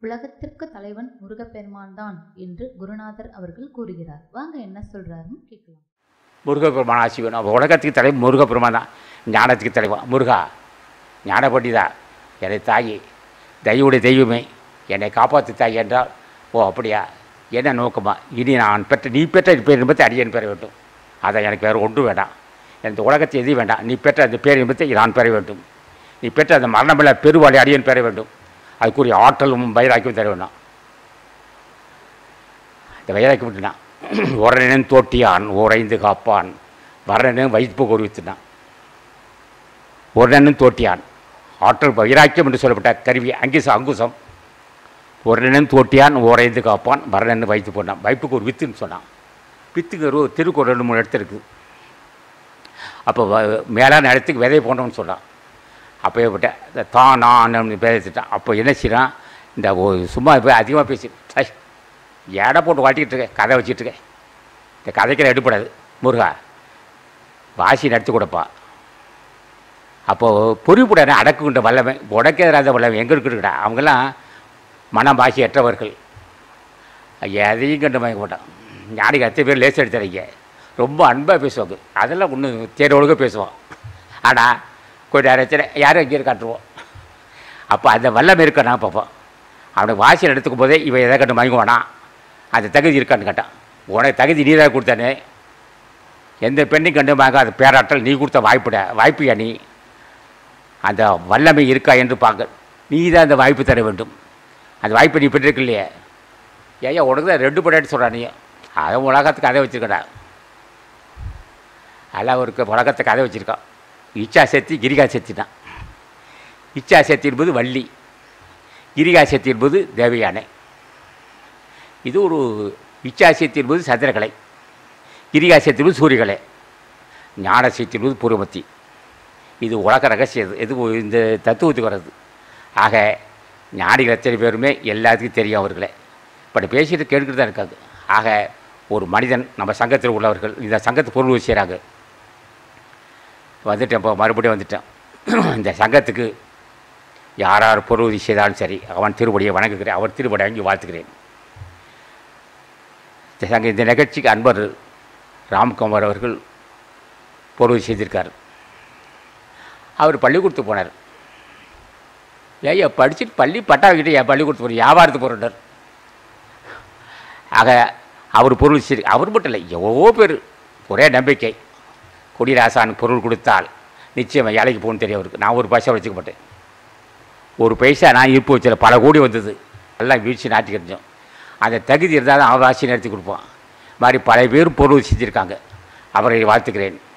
உலகத்திற்கு தலைவன் முருகப்பெருமான் தான் என்று குருநாதர் அவர்கள் கூறுகிறார் வாங்க என்ன சொல்றாருன்னு கேட்கலாம் முருகப்பெருமான் ஆசி வேணும் அப்போ உலகத்துக்கு தலைவன் முருகப்பெருமான் தான் ஞானத்துக்கு தலைவன் முருகா ஞானப்பண்டிதா என்னை தாயி தெய்வடைய தெய்வமே என்னை காப்பாற்று தாய் என்றால் ஓ அப்படியா என்ன நோக்கமா இனி நான் பெற்ற நீ பெற்ற பேர் இன்பத்தை அடியேன் பெற வேண்டும் அதை எனக்கு வேறு ஒன்றும் வேண்டாம் இந்த உலகத்தை எதுவும் வேண்டாம் நீ பெற்ற அந்த பேர் இன்பத்தை நான் பெற வேண்டும் நீ பெற்ற அந்த மரணமில்ல பெருவாளி அடியேன் பெற வேண்டும் அதுக்குரிய ஆற்றலும் வைராக்கியம் தர வேண்டாம் இந்த வைராக்கியம் விட்டுனான் உரனன் தோட்டியான் உறைந்து காப்பான் வரணனும் வைப்பு குறிவித்துனான் உரனனும் தோட்டியான் ஆற்றல் வைராக்கியம் என்று சொல்லப்பட்ட கருவி அங்கிச அங்குசம் உரனன் தோட்டியான் உறைந்து காப்பான் வரணன் வைத்து போனான் வைப்புக்கு ஒரு வித்துன்னு சொன்னான் வித்துக்கு ஒரு திருக்குறள் ரெண்டு மூணு இடத்து இருக்குது அப்போ வ- மேலான இடத்துக்கு விதை போனோம்னு சொன்னான் அப்போயே விட்ட இந்த தான் நான் பேசிட்டான் அப்போ என்ன செய்யறான் இந்த ஒரு சும்மா போய் அதிகமாக பேசி ஐ எடை போட்டு வாட்டிக்கிட்டு இருக்கேன் கதை வச்சிட்டு இருக்கேன் இந்த கதைக்கிற எடுப்படாது முருகா வாசி நடத்தி கொடுப்பா அப்போது பொறிப்புடனே அடக்குகின்ற வல்லமை உடக்கேறாத வல்லமை எங்கே இருக்குடா அவங்கெல்லாம் மனம் பாஷையற்றவர்கள் எதையும் கண்டு மயக்க மாட்டான் ஞானிக்கு அத்தனை பேர் லேஸ் எடுத்துறீங்க ரொம்ப அன்பாக பேசுவாங்க அதெல்லாம் ஒன்றும் தேரோடுக பேசுவான் ஆனால் கொஞ்சம் நேரத்தில் யாரும் இங்கே காட்டுருவோம் அப்போ அந்த வல்லமை இருக்க நான் பார்ப்போம் அவனுக்கு வாசியில் எடுத்துக்கும் போதே இவன் எதை கண்டு மயங்குவானா அந்த தகுதி இருக்கான்னு கேட்டான் உனக்கு தகுதி நீ தான் கொடுத்தானே எந்த பெண்ணையும் கண்டு மயங்க அது பேராற்றல் நீ கொடுத்த வாய்ப்புட வாய்ப்பியா நீ அந்த வல்லமை இருக்கா என்று பார்க்க நீ தான் அந்த வாய்ப்பு தர வேண்டும் அந்த வாய்ப்பை நீ பெற்றிருக்க இல்லையே ஏய்யா உனக்கு தான் ரெண்டு படாட்டி சொல்கிறான் நீ அதை உலகத்துக்கு அதை வச்சுருக்கடா எல்லாம் ஒரு உலகத்துக்கு கதை வச்சுருக்கான் இச்சா சக்தி கிரிகா சக்தி தான் இச்சா சக்தி என்பது வள்ளி கிரிகா சக்தி என்பது தேவயானை இது ஒரு இச்சா சக்தி என்பது சந்திரகலை கிரிகா சக்தி என்பது சூரியகலை ஞான சக்தி என்பது பூர்வமத்தி இது உலக ரகசியம் இது. இது இந்த தத்துவத்துக்கு வர்றது ஆக ஞானிகள் எத்தனை பேருமே எல்லாத்துக்கும் தெரியும் அவர்களே பட் பேசிட்டு கேட்டுக்கிட்டு தான் இருக்காங்க ஆக ஒரு மனிதன் நம்ம சங்கத்தில் உள்ளவர்கள் இந்த சங்கத்து பொருள் செய்கிறாங்க வந்துட்டேன் இப்போ மறுபடியும் வந்துட்டேன் இந்த சங்கத்துக்கு யார் யார் பொருள் செய்தாலும் சரி அவன் திருவடியை வணங்குகிறேன் அவர் திருவடி வாங்கி வாழ்த்துக்கிறேன் இந்த சங்க இந்த நிகழ்ச்சிக்கு அன்பர் ராம்குமார் அவர்கள் பொருள் செய்திருக்கார் அவர் பள்ளிக்கூடத்துக்கு போனார் ஏய்யா படிச்சுட்டு பள்ளி பட்டா வைக்கிட்டு என் பள்ளிக்கூடத்துக்கு போகிற வியாபாரத்துக்கு போகிறார் ஆக அவர் பொருள் சரி அவர் மட்டும் இல்லை எவ்வளோ பேர் ஒரே நம்பிக்கை கொடிராசான் பொருள் கொடுத்தால் நிச்சயம் வேலைக்கு போகணும்னு தெரியும் அவருக்கு நான் ஒரு பைசா வச்சுக்க மாட்டேன் ஒரு பைசா நான் இருப்பு வச்சில பல கோடி வந்தது எல்லாம் வீழ்ச்சி நாட்டிக்கிட்டோம் அந்த தகுதி இருந்தால் தான் அவன் ஆட்சி நடத்தி கொடுப்பான் மாதிரி பல பேர் பொருள் செஞ்சுருக்காங்க அவரை வாழ்த்துக்கிறேன்